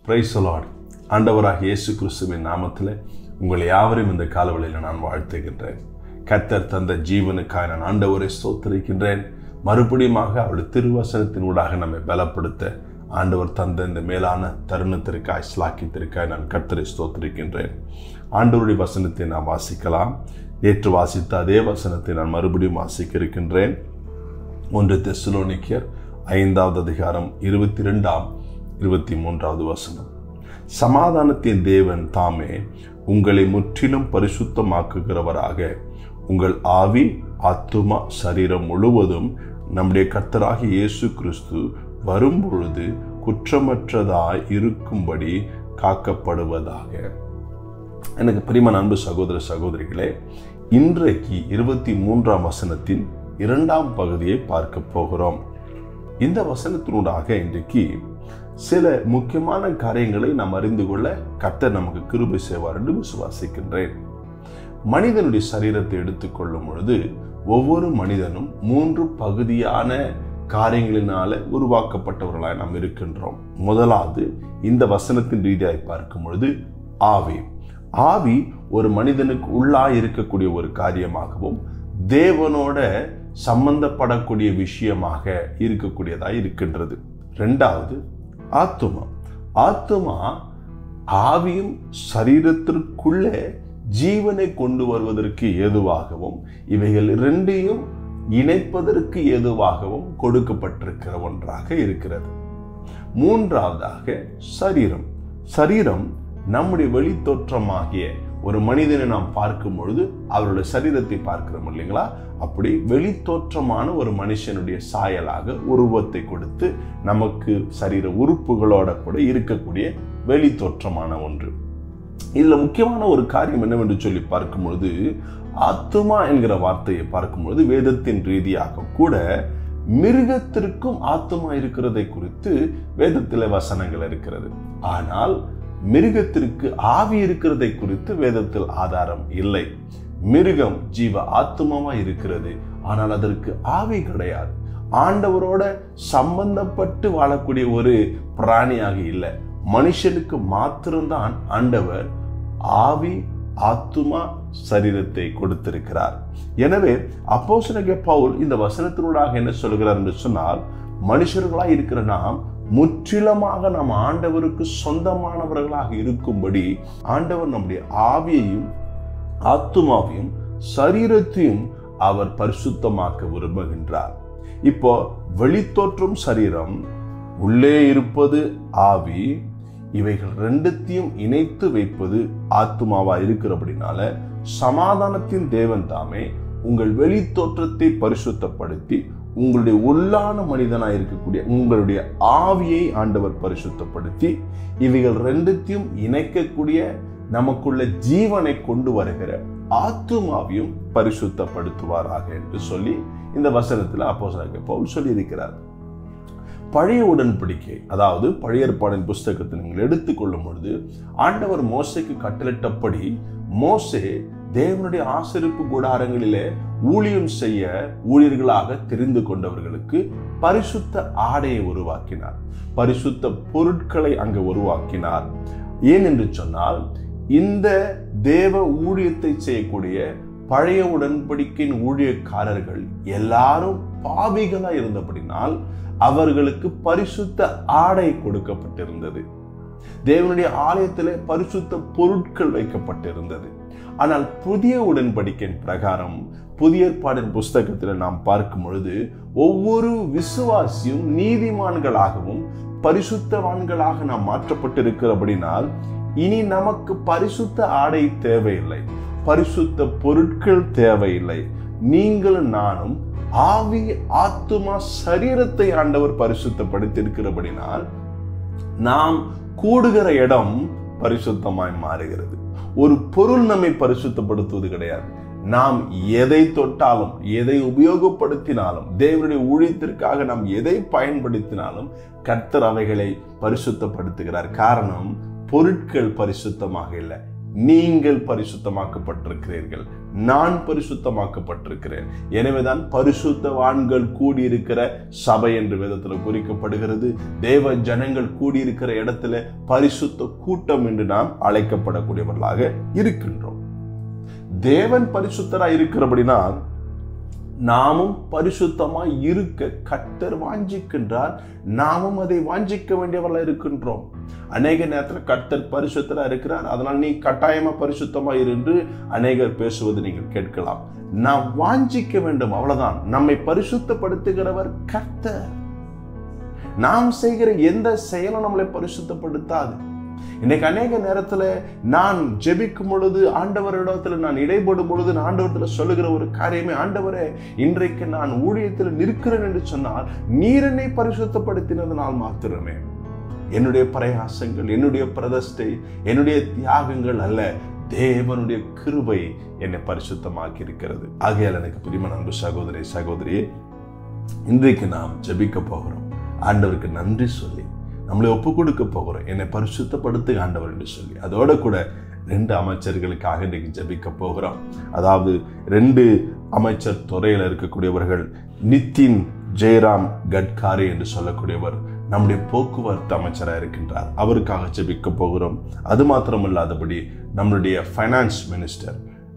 price Lord ஆண்டவராக இயேசு கிறிஸ்துவின் நாமத்தில் உங்களை யாவரையும் இந்த காலவழியில் நான் வாழ்த்துகின்றேன் கத்தர் தந்த ஜீவனுக்காக நான் ஆண்டவரை ஸ்தோத்திரிக்கின்றேன் மறுபடியுமாக அவருடைய திருவசனத்தின் ஊடாக நம்மை பலப்படுத்த ஆண்டவர் தந்த இந்த மேலான தருணத்திற்காய் ஸ்லாக்கியத்திற்காய் நான் கர்த்தரை ஸ்தோத்திரிக்கின்றேன் ஆண்டவருடைய வசனத்தை நாம் வாசிக்கலாம் நேற்று வாசித்த அதே வசனத்தை நான் மறுபடியும் வாசிக்க இருக்கின்றேன் ஒன்று தெஸ்ஸலோனிக்கர் ஐந்தாவது அதிகாரம் இருபத்தி ரெண்டாம் இருபத்தி மூன்றாவது வசனம் சமாதானத்தின் தேவன் தாமே உங்களை முற்றிலும் பரிசுத்தமாக்குகிறவராக உங்கள் ஆவி ஆத்துமா சரீரம் முழுவதும் நம்முடைய கர்த்தராகிய இயேசு கிறிஸ்து வரும்பொழுது குற்றமற்றதாய் இருக்கும்படி காக்கப்படுவதாக எனக்கு பிரிமன் அன்பு சகோதர சகோதரிகளே இன்றைக்கு இருபத்தி மூன்றாம் வசனத்தின் இரண்டாம் பகுதியை பார்க்க போகிறோம் இந்த வசனத்தினூடாக இன்றைக்கு சில முக்கியமான காரியங்களை நாம் அறிந்து கொள்ள கர்த்தர் நமக்கு கிருபை செய்வார் என்று விசுவாசிக்கின்றேன் மனிதனுடைய சரீரத்தை எடுத்துக்கொள்ளும் பொழுது ஒவ்வொரு மனிதனும் மூன்று பகுதியான காரியங்களினால உருவாக்கப்பட்டவர்களாய் நாம் இருக்கின்றோம் முதலாவது இந்த வசனத்தின் ரீதியாய் பார்க்கும் பொழுது ஆவி ஆவி ஒரு மனிதனுக்கு உள்ளாய் இருக்கக்கூடிய ஒரு காரியமாகவும் தேவனோட சம்பந்தப்படக்கூடிய விஷயமாக இருக்கக்கூடியதாக இருக்கின்றது ரெண்டாவது ஆத்துமா ஆத்துமா ஆவியும் சரீரத்திற்குள்ளே ஜீவனை கொண்டு வருவதற்கு ஏதுவாகவும் இவைகள் இரண்டையும் இணைப்பதற்கு ஏதுவாகவும் கொடுக்கப்பட்டிருக்கிற ஒன்றாக இருக்கிறது மூன்றாவதாக சரீரம் சரீரம் நம்முடைய வெளித்தோற்றமாகிய ஒரு மனிதனை நாம் பார்க்கும் பொழுது அவருடைய சரீரத்தை பார்க்கிறோம் இல்லைங்களா அப்படி வெளித்தோற்றமான ஒரு மனுஷனுடைய சாயலாக உருவத்தை கொடுத்து நமக்கு சரீர உறுப்புகளோட கூட இருக்கக்கூடிய வெளித்தோற்றமான ஒன்று இதுல முக்கியமான ஒரு காரியம் என்னவென்று சொல்லி பார்க்கும் பொழுது ஆத்துமா என்கிற வார்த்தையை பார்க்கும் பொழுது வேதத்தின் ரீதியாக கூட மிருகத்திற்கும் ஆத்துமா இருக்கிறதை குறித்து வேதத்தில் வசனங்கள் இருக்கிறது ஆனால் மிருகத்திற்கு ஆவி இருக்கிறதை குறித்து வேதத்தில் ஆதாரம் இல்லை மிருகம் ஜீவ ஆத்மாவா இருக்கிறது ஆனால் அதற்கு ஆவி கிடையாது ஆண்டவரோட சம்பந்தப்பட்டு வாழக்கூடிய ஒரு பிராணியாக இல்லை மனுஷனுக்கு மாத்திரம்தான் ஆண்டவர் ஆவி ஆத்துமா சரீரத்தை கொடுத்திருக்கிறார் எனவே அப்போசனக பவுல் இந்த வசனத்தினூடாக என்ன சொல்கிறார் என்று சொன்னால் மனுஷர்களாய் இருக்கிற நாம் முற்றிலுமாக நாம் ஆண்டவருக்கு சொந்தமானவர்களாக இருக்கும்படி ஆண்டவர் நம்முடைய ஆவியையும் ஆத்துமாவையும் சரீரத்தையும் அவர் பரிசுத்தமாக்க விரும்புகின்றார் இப்போ வெளித்தோற்றும் சரீரம் உள்ளே இருப்பது ஆவி இவைகள் ரெண்டுத்தையும் இணைத்து வைப்பது ஆத்துமாவா இருக்கிறபடினால சமாதானத்தின் தேவன் தாமே உங்கள் வெளித்தோற்றத்தை பரிசுத்தப்படுத்தி உங்களுடைய உள்ளான மனிதனாக இருக்கக்கூடிய உங்களுடைய ஆவியை ஆண்டவர் பரிசுத்தப்படுத்தி இவைகள் ரெண்டுத்தையும் இணைக்கக்கூடிய நமக்குள்ள ஜீவனை கொண்டு வருகிற ஆத்துமாவையும் பரிசுத்தப்படுத்துவாராக என்று சொல்லி இந்த வசனத்தில் அப்போ பவுல் சொல்லி இருக்கிறார் பழைய உடன்படிக்கை அதாவது பழைய ஏற்பாடின் புஸ்தகத்தை நீங்கள் எடுத்துக்கொள்ளும் பொழுது ஆண்டவர் மோசைக்கு கட்டளிட்டபடி மோசே தேவனுடைய ஆசிரிப்பு கூடாரங்களிலே ஊழியம் செய்ய ஊழியர்களாக தெரிந்து கொண்டவர்களுக்கு பரிசுத்த ஆடையை உருவாக்கினார் பரிசுத்த பொருட்களை அங்கு உருவாக்கினார் ஏன் என்று சொன்னால் இந்த தேவ ஊழியத்தை செய்யக்கூடிய பழைய உடன்படிக்கையின் ஊழியக்காரர்கள் எல்லாரும் பாவிகளா இருந்தபடினால் அவர்களுக்கு பரிசுத்த ஆடை கொடுக்கப்பட்டிருந்தது தேவனுடைய ஆலயத்திலே பரிசுத்த பொருட்கள் வைக்கப்பட்டிருந்தது ஆனால் புதிய உடன்படிக்கையின் பிரகாரம் புதிய ஏற்பாடின் புஸ்தகத்தில் நாம் பார்க்கும் பொழுது ஒவ்வொரு விசுவாசியும் நீதிமான்களாகவும் பரிசுத்தவான்களாக நாம் மாற்றப்பட்டிருக்கிறபடினால் இனி நமக்கு பரிசுத்த ஆடை தேவையில்லை பரிசுத்த பொருட்கள் தேவையில்லை நீங்களும் நானும் ஆவி ஆத்துமா சரீரத்தை ஆண்டவர் பரிசுத்தப்படுத்தி இருக்கிறபடினால் நாம் கூடுகிற இடம் பரிசுத்தமாய் மாறுகிறது ஒரு பொருள் நம்மை பரிசுத்தப்படுத்துவது கிடையாது நாம் எதை தொட்டாலும் எதை உபயோகப்படுத்தினாலும் தேவனுடைய ஊழியத்திற்காக நாம் எதை பயன்படுத்தினாலும் கர்த்தர் அவைகளை பரிசுத்தப்படுத்துகிறார் காரணம் பொருட்கள் பரிசுத்தமாக இல்லை நீங்கள் பரிசுத்தமாக்கப்பட்டிருக்கிறீர்கள் நான் பரிசுத்தமாக்கப்பட்டிருக்கிறேன் எனவேதான் பரிசுத்தவான்கள் கூடியிருக்கிற சபை என்று வேதத்தில் குறிக்கப்படுகிறது தேவ ஜனங்கள் கூடியிருக்கிற இடத்துல பரிசுத்த கூட்டம் என்று நாம் அழைக்கப்படக்கூடியவர்களாக இருக்கின்றோம் தேவன் பரிசுத்தராய் இருக்கிறபடினால் நாமும் பரிசுத்தமாய் இருக்க கத்தர் வாஞ்சிக்கின்றார் நாமும் அதை வாஞ்சிக்க வேண்டியவர்களாக இருக்கின்றோம் அநேக நேரத்தில் கர்த்தர் பரிசுத்தரா இருக்கிறார் அதனால் நீ கட்டாயமா பரிசுத்தமா இருந்து அநேகர் பேசுவது நீங்கள் கேட்கலாம் நாம் வாஞ்சிக்க வேண்டும் அவ்வளவுதான் நம்மை பரிசுத்தப்படுத்துகிறவர் கர்த்தர் நாம் செய்கிற எந்த செயலும் நம்மளை பரிசுத்தப்படுத்தாது இன்னைக்கு அநேக நேரத்துல நான் ஜெபிக்கும் பொழுது ஆண்டவரிடத்துல நான் இடைப்படும் பொழுது நான் ஆண்டவரத்துல சொல்லுகிற ஒரு காரியமே ஆண்டவரே இன்றைக்கு நான் ஊழியத்தில் நிற்கிறேன் என்று சொன்னால் நீர் என்னை பரிசுத்தப்படுத்தினதுனால் மாத்திரமே என்னுடைய பிரயாசங்கள் என்னுடைய பிரதஷ்டை என்னுடைய தியாகங்கள் அல்ல தேவனுடைய கிருபை என்னை பரிசுத்தமாக்கி இருக்கிறது ஆகையால் எனக்கு பிரிம அன்பு சகோதரி சகோதரியே இன்றைக்கு நாம் ஜெபிக்க போகிறோம் ஆண்டவருக்கு நன்றி சொல்லி நம்மளை ஒப்பு கொடுக்க போகிறோம் என்னை பரிசுத்தப்படுத்து ஆண்டவர் என்று சொல்லி அதோட கூட ரெண்டு அமைச்சர்களுக்காக இன்றைக்கு ஜெபிக்க போகிறோம் அதாவது ரெண்டு அமைச்சர் துறையில் இருக்கக்கூடியவர்கள் நிதின் ஜெயராம் கட்காரி என்று சொல்லக்கூடியவர் நம்முடைய போக்குவரத்து அமைச்சராக இருக்கின்றார் அவருக்காக ஜெபிக்க போகிறோம் அது மாத்திரமல்லாதபடி நம்மளுடைய ஃபைனான்ஸ் மினிஸ்டர்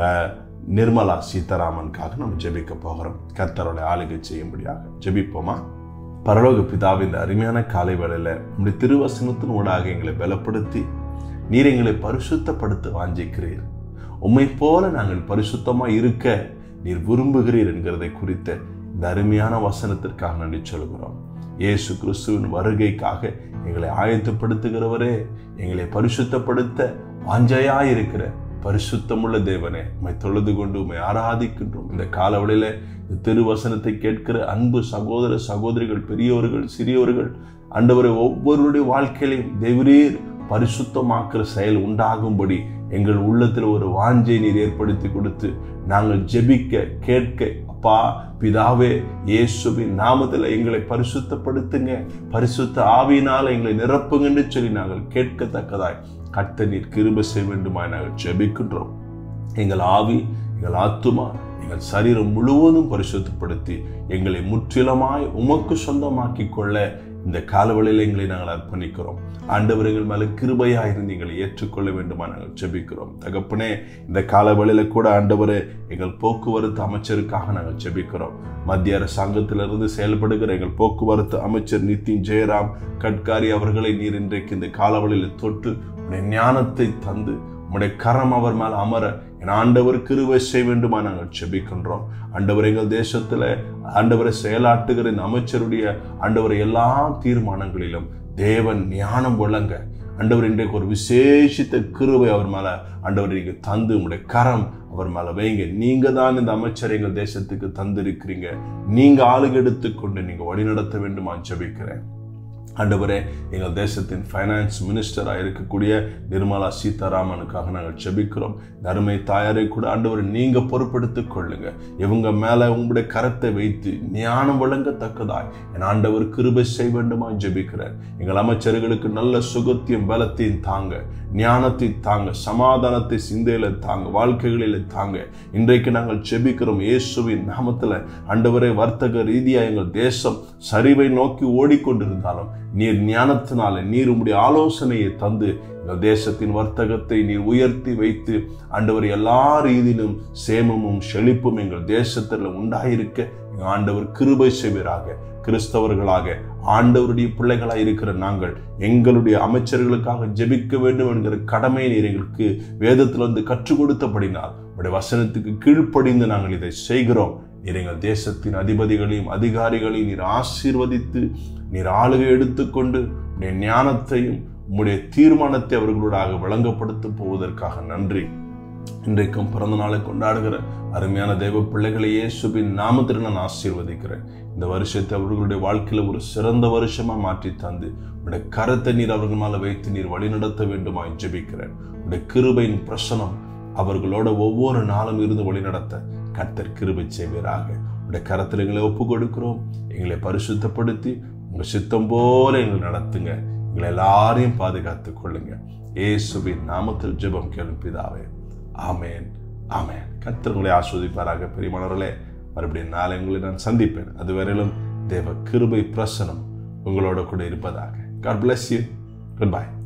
நிர்மலா சீதாராமனுக்காக நம்ம ஜெபிக்க போகிறோம் கர்த்தரோட ஆளுகை செய்யும்படியாக ஜெபிப்போமா பரலோக பிதாவின் இந்த அருமையான காலை வேளையில நம்முடைய திருவசனத்தின் ஊடாக எங்களை பலப்படுத்தி நீர் எங்களை பரிசுத்தப்படுத்த வாஞ்சிக்கிறீர் உம்மை போல நாங்கள் பரிசுத்தமா இருக்க நீர் விரும்புகிறீர் என்கிறதை குறித்த இந்த அருமையான வசனத்திற்காக நன்றி சொல்கிறோம் இயேசு கிறிஸ்துவின் வருகைக்காக எங்களை ஆயத்தப்படுத்துகிறவரே எங்களை பரிசுத்தப்படுத்த வாஞ்சையாயிருக்கிற பரிசுத்தமுள்ள தேவனே உம்மை தொழுது கொண்டு உண்மை ஆராதிக்கின்றோம் இந்த காலவழியில இந்த திருவசனத்தை கேட்கிற அன்பு சகோதர சகோதரிகள் பெரியோர்கள் சிறியோர்கள் ஆண்டவரை ஒவ்வொருடைய வாழ்க்கையிலையும் தேவரீர் பரிசுத்தமாக்குற செயல் உண்டாகும்படி எங்கள் உள்ளத்தில் ஒரு வாஞ்சை நீர் ஏற்படுத்தி கொடுத்து நாங்கள் ஜெபிக்க கேட்க அப்பா பிதாவே இயேசுவின் நாமத்தில் எங்களை பரிசுத்தப்படுத்துங்க பரிசுத்த ஆவியினால் எங்களை நிரப்புங்கன்னு சொல்லி நாங்கள் கேட்கத்தக்கதாய் கட்ட நீர் கிருப செய்ய வேண்டுமாய் நாங்கள் ஜெபிக்கின்றோம் எங்கள் ஆவி எங்கள் ஆத்துமா எங்கள் சரீரம் முழுவதும் பரிசுத்தப்படுத்தி எங்களை முற்றிலுமாய் உமக்கு சொந்தமாக்கி கொள்ள இந்த காலவழியில் எங்களை நாங்கள் அர்ப்பணிக்கிறோம் ஆண்டவர்கள் மேல கிருபையா இருந்து எங்களை ஏற்றுக்கொள்ள வேண்டுமா நாங்கள் ஜெபிக்கிறோம் தகப்பனே இந்த காலவழியில கூட ஆண்டவரே எங்கள் போக்குவரத்து அமைச்சருக்காக நாங்கள் ஜெபிக்கிறோம் மத்திய அரசாங்கத்திலிருந்து செயல்படுகிற எங்கள் போக்குவரத்து அமைச்சர் நிதின் ஜெயராம் கட்காரி அவர்களை நீர் இன்றைக்கு இந்த காலவழியில் தொட்டு உடைய ஞானத்தை தந்து உடைய கரம் அவர் மேல் அமர என் ஆண்டவர் கிருவை செய்ய வேண்டுமா நாங்கள் செபிக்கின்றோம் ஆண்டவர் எங்கள் தேசத்துல ஆண்டவரை செயலாட்டுகிற இந்த அமைச்சருடைய ஆண்டவர் எல்லா தீர்மானங்களிலும் தேவன் ஞானம் வழங்க ஆண்டவர் இன்றைக்கு ஒரு விசேஷித்த கிருவை அவர் மேல ஆண்டவர் நீங்க தந்து உங்களுடைய கரம் அவர் மேல வைங்க நீங்க தான் இந்த அமைச்சர் எங்கள் தேசத்துக்கு தந்திருக்கிறீங்க நீங்க ஆளுக எடுத்துக்கொண்டு நீங்க வழிநடத்த வேண்டுமா ஜெபிக்கிறேன் ஆண்டவரே எங்கள் தேசத்தின் ஃபைனான்ஸ் மினிஸ்டராக இருக்கக்கூடிய நிர்மலா சீதாராமனுக்காக நாங்கள் செபிக்கிறோம் தருமை தாயாரை கூட ஆண்டவர் நீங்க பொறுப்படுத்திக் கொள்ளுங்க இவங்க மேல உங்களுடைய கரத்தை வைத்து ஞானம் வழங்கத்தக்கதாய் என் ஆண்டவர் கிருபை செய்ய வேண்டுமா ஜெபிக்கிறேன் எங்கள் அமைச்சர்களுக்கு நல்ல சுகத்தையும் பலத்தையும் தாங்க ஞானத்தை தாங்க சமாதானத்தை சிந்தையில தாங்க வாழ்க்கைகளில தாங்க இன்றைக்கு நாங்கள் செபிக்கிறோம் இயேசுவின் நாமத்துல ஆண்டவரே வர்த்தக ரீதியா எங்கள் தேசம் சரிவை நோக்கி ஓடிக்கொண்டிருந்தாலும் நீர் ஞானத்தினால நீர் உம்முடைய ஆலோசனையை தந்து எங்கள் தேசத்தின் வர்த்தகத்தை நீர் உயர்த்தி வைத்து ஆண்டவர் எல்லா ரீதியிலும் சேமமும் செழிப்பும் எங்கள் தேசத்தில் உண்டாயிருக்க எங்கள் ஆண்டவர் கிருபை செய்வராக கிறிஸ்தவர்களாக ஆண்டவருடைய பிள்ளைகளாக இருக்கிற நாங்கள் எங்களுடைய அமைச்சர்களுக்காக ஜெபிக்க வேண்டும் என்கிற கடமை நீர் எங்களுக்கு வேதத்தில் வந்து கற்றுக் கொடுத்தபடினால் உடைய வசனத்துக்கு கீழ்ப்படிந்து நாங்கள் இதை செய்கிறோம் நீர் எங்கள் தேசத்தின் அதிபதிகளையும் அதிகாரிகளையும் நீர் ஆசீர்வதித்து நீர் ஆளுகை எடுத்துக்கொண்டு உடைய ஞானத்தையும் உம்முடைய தீர்மானத்தை அவர்களோடாக வழங்கப்படுத்த போவதற்காக நன்றி இன்றைக்கும் பிறந்த நாளை கொண்டாடுகிற அருமையான தெய்வ பிள்ளைகளை இயேசுவின் நாமத்தில் நான் ஆசீர்வதிக்கிறேன் இந்த வருஷத்தை அவர்களுடைய வாழ்க்கையில ஒரு சிறந்த வருஷமா மாற்றி தந்து உடைய கரத்தை நீர் அவர்கள் மேல வைத்து நீர் வழிநடத்த வேண்டுமா ஜெபிக்கிறேன் உடைய கிருபையின் பிரசனம் அவர்களோட ஒவ்வொரு நாளும் இருந்து வழிநடத்த கர்த்தர் கிருபை செய்வீராக உடைய கரத்தில் எங்களை ஒப்பு கொடுக்கிறோம் எங்களை பரிசுத்தப்படுத்தி உங்க சித்தம் போல எங்களை நடத்துங்க எங்களை எல்லாரையும் பாதுகாத்துக் கொள்ளுங்க இயேசுவின் நாமத்தில் ஜெபம் கேளும் பிதாவே ஆமேன் ஆமென் கர்த்தர் உங்களை ஆஸ்வதிப்பாராக பெரியமானவர்களே மறுபடியும் நாளை உங்களை நான் சந்திப்பேன் அதுவரையிலும் தேவ கிருபை பிரசனம் உங்களோட கூட இருப்பதாக காட் bless you goodbye